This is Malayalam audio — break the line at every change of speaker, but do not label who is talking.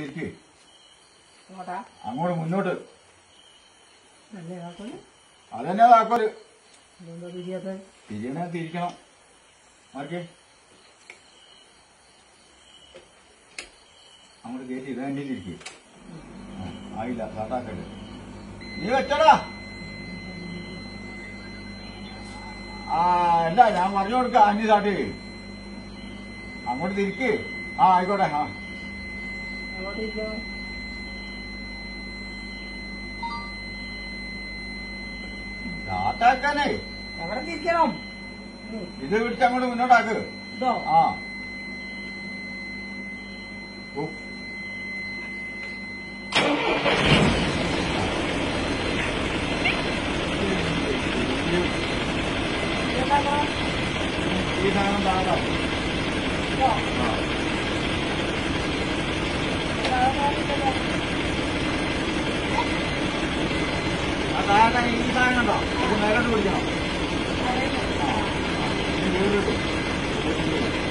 തിരിക്ക്
അങ്ങോട്ടാ
അങ്ങോട്ട് മുന്നോട്ട്
നല്ല കാക്കോല്
അതന്നെ താക്കോല്
അതുകൊണ്ടോ തിരിയാത്ത
തിരിയണേ തിരിക്കണം മാറിക്കേ അങ്ങോട്ട് കയറ്റി ഇത് തന്നെ തിരിക്ക് ആ, ആയില്ല സാട്ടാക്കല്ലേ നീ വെച്ചടാ ആ അല്ല ഞാൻ പറഞ്ഞു കൊടുക്ക അഞ്ച് സാട്ട് അങ്ങോട്ട് തിരിക്ക് ആ ആയിക്കോട്ടെ ആ
അങ്ങോട്ട് ഇരിക്കണം
സാട്ടാക്കാനേ
എവിടെ തിരിക്കണം ഉം.
ഇത് പിടിച്ച് അങ്ങോട്ട് മുന്നോട്ടാക്ക്
ഇതോ
ആ ഓ.
ഇതെന്താക്കണം?
ഈ സാധനം താഴെ
ഇതോ
ആ
ഇതാകാനില്ലല്ലോ.
ആ താഴെ ഈ സാധനം കണ്ടോ ഇത് മേലോട്ട് പിടിക്കണം
അറിയില്ല.
ആ. ഇത് വീട് കിട്ടും.